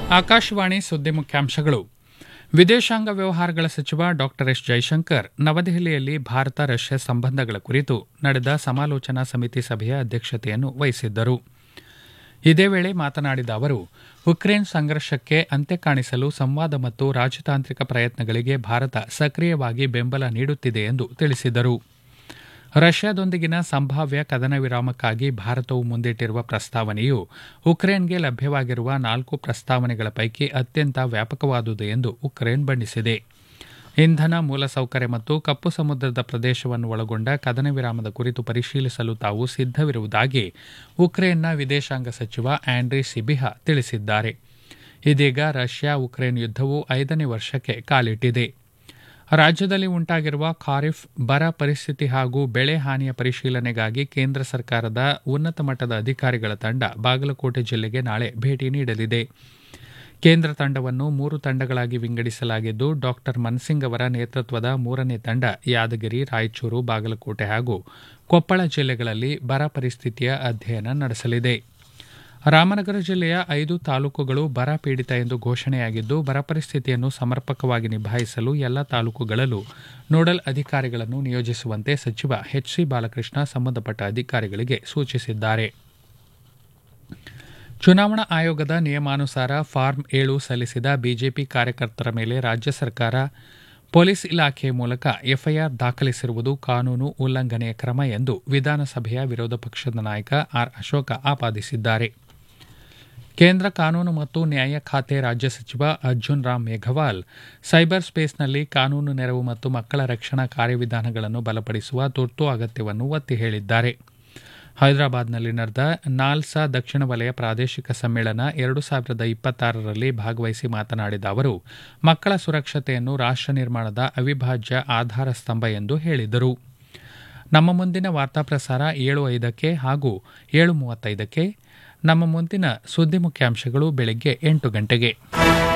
ಆಕಾಶವಾಣಿ ಸುದ್ದಿ ಮುಖ್ಯಾಂಶಗಳು ವಿದೇಶಾಂಗ ವ್ಯವಹಾರಗಳ ಸಚಿವ ಡಾ ಎಸ್ ಜೈಶಂಕರ್ ನವದೆಹಲಿಯಲ್ಲಿ ಭಾರತ ರಷ್ಯಾ ಸಂಬಂಧಗಳ ಕುರಿತು ನಡೆದ ಸಮಾಲೋಚನಾ ಸಮಿತಿ ಸಭೆಯ ಅಧ್ಯಕ್ಷತೆಯನ್ನು ವಹಿಸಿದ್ದರು ಇದೇ ವೇಳೆ ಮಾತನಾಡಿದ ಅವರು ಉಕ್ರೇನ್ ಸಂಘರ್ಷಕ್ಕೆ ಅಂತ್ಯ ಕಾಣಿಸಲು ಸಂವಾದ ಮತ್ತು ರಾಜತಾಂತ್ರಿಕ ಪ್ರಯತ್ನಗಳಿಗೆ ಭಾರತ ಸಕ್ರಿಯವಾಗಿ ಬೆಂಬಲ ನೀಡುತ್ತಿದೆ ಎಂದು ತಿಳಿಸಿದರು ರಷ್ಯಾದೊಂದಿಗಿನ ಸಂಭಾವ್ಯ ಕದನ ವಿರಾಮಕ್ಕಾಗಿ ಭಾರತವು ಮುಂದಿಟ್ಟಿರುವ ಪ್ರಸ್ತಾವನೆಯು ಉಕ್ರೇನ್ಗೆ ಲಭ್ಯವಾಗಿರುವ ನಾಲ್ಕು ಪ್ರಸ್ತಾವನೆಗಳ ಪೈಕಿ ಅತ್ಯಂತ ವ್ಯಾಪಕವಾದುದು ಎಂದು ಉಕ್ರೇನ್ ಬಣ್ಣಿಸಿದೆ ಇಂಧನ ಮೂಲಸೌಕರ್ಯ ಮತ್ತು ಕಪ್ಪು ಸಮುದ್ರದ ಪ್ರದೇಶವನ್ನು ಒಳಗೊಂಡ ಕದನ ವಿರಾಮದ ಕುರಿತು ಪರಿಶೀಲಿಸಲು ತಾವು ಸಿದ್ದವಿರುವುದಾಗಿ ಉಕ್ರೇನ್ನ ವಿದೇಶಾಂಗ ಸಚಿವ ಆಂಡ್ರಿ ಸಿಬಿಹಾ ತಿಳಿಸಿದ್ದಾರೆ ಇದೀಗ ರಷ್ಯಾ ಉಕ್ರೇನ್ ಯುದ್ದವು ಐದನೇ ವರ್ಷಕ್ಕೆ ಕಾಲಿಟ್ಟಿದೆ ರಾಜ್ಯದಲ್ಲಿ ಉಂಟಾಗಿರುವ ಖಾರಿಫ್ ಬರ ಪರಿಸ್ಥಿತಿ ಹಾಗೂ ಬೆಳೆ ಹಾನಿಯ ಪರಿಶೀಲನೆಗಾಗಿ ಕೇಂದ್ರ ಸರ್ಕಾರದ ಉನ್ನತ ಮಟ್ಟದ ಅಧಿಕಾರಿಗಳ ತಂಡ ಬಾಗಲಕೋಟೆ ಜಿಲ್ಲೆಗೆ ನಾಳೆ ಭೇಟಿ ನೀಡಲಿದೆ ಕೇಂದ್ರ ತಂಡವನ್ನು ಮೂರು ತಂಡಗಳಾಗಿ ವಿಂಗಡಿಸಲಾಗಿದ್ದು ಡಾಕ್ಟರ್ ಮನ್ಸಿಂಗ್ ಅವರ ನೇತೃತ್ವದ ಮೂರನೇ ತಂಡ ಯಾದಗಿರಿ ರಾಯಚೂರು ಬಾಗಲಕೋಟೆ ಹಾಗೂ ಕೊಪ್ಪಳ ಜಿಲ್ಲೆಗಳಲ್ಲಿ ಬರ ಪರಿಸ್ಥಿತಿಯ ಅಧ್ಯಯನ ನಡೆಸಲಿದೆ ರಾಮನಗರ ಜಿಲ್ಲೆಯ ಐದು ತಾಲೂಕುಗಳು ಬರ ಪೀಡಿತ ಎಂದು ಘೋಷಣೆಯಾಗಿದ್ದು ಬರ ಪರಿಸ್ಥಿತಿಯನ್ನು ಸಮರ್ಪಕವಾಗಿ ನಿಭಾಯಿಸಲು ಎಲ್ಲ ತಾಲೂಕುಗಳಲ್ಲೂ ನೋಡಲ್ ಅಧಿಕಾರಿಗಳನ್ನು ನಿಯೋಜಿಸುವಂತೆ ಸಚಿವ ಎಚ್ಸಿ ಬಾಲಕೃಷ್ಣ ಸಂಬಂಧಪಟ್ಟ ಅಧಿಕಾರಿಗಳಿಗೆ ಸೂಚಿಸಿದ್ದಾರೆ ಚುನಾವಣಾ ಆಯೋಗದ ನಿಯಮಾನುಸಾರ ಫಾರ್ಮ್ ಏಳು ಸಲ್ಲಿಸಿದ ಬಿಜೆಪಿ ಕಾರ್ಯಕರ್ತರ ಮೇಲೆ ರಾಜ್ಯ ಸರ್ಕಾರ ಪೊಲೀಸ್ ಇಲಾಖೆ ಮೂಲಕ ಎಫ್ಐಆರ್ ದಾಖಲಿಸಿರುವುದು ಕಾನೂನು ಉಲ್ಲಂಘನೆಯ ಕ್ರಮ ಎಂದು ವಿಧಾನಸಭೆಯ ವಿರೋಧ ಪಕ್ಷದ ನಾಯಕ ಆರ್ ಅಶೋಕ ಆಪಾದಿಸಿದ್ದಾರೆ ಕೇಂದ್ರ ಕಾನೂನು ಮತ್ತು ನ್ಯಾಯ ಖಾತೆ ರಾಜ್ಯ ಸಚಿವ ಅರ್ಜುನ್ ರಾಮ್ ಮೇಘವಾಲ್ ಸೈಬರ್ ಸ್ಪೇಸ್ನಲ್ಲಿ ಕಾನೂನು ನೆರವು ಮತ್ತು ಮಕ್ಕಳ ರಕ್ಷಣಾ ಕಾರ್ಯವಿಧಾನಗಳನ್ನು ಬಲಪಡಿಸುವ ತುರ್ತು ಅಗತ್ಯವನ್ನು ಒತ್ತಿ ಹೇಳಿದ್ದಾರೆ ಹೈದರಾಬಾದ್ನಲ್ಲಿ ನಡೆದ ನಾಲ್ಸಾ ದಕ್ಷಿಣ ವಲಯ ಪ್ರಾದೇಶಿಕ ಸಮ್ಮೇಳನ ಎರಡು ಸಾವಿರದ ಇಪ್ಪತ್ತಾರರಲ್ಲಿ ಭಾಗವಹಿಸಿ ಮಾತನಾಡಿದ ಅವರು ಮಕ್ಕಳ ಸುರಕ್ಷತೆಯನ್ನು ರಾಷ್ಟ್ರ ನಿರ್ಮಾಣದ ಅವಿಭಾಜ್ಯ ಆಧಾರ ಸ್ತಂಭ ಎಂದು ಹೇಳಿದರು ನಮ್ಮ ಮುಂದಿನ ವಾರ್ತಾ ಪ್ರಸಾರ ಏಳು ಐದಕ್ಕೆ ಹಾಗೂ ಏಳು ಮೂವತ್ತೈದಕ್ಕೆ ನಮ್ಮ ಮುಂದಿನ ಸುದ್ದಿ ಮುಖ್ಯಾಂಶಗಳು ಬೆಳಗ್ಗೆ ಎಂಟು ಗಂಟೆಗೆ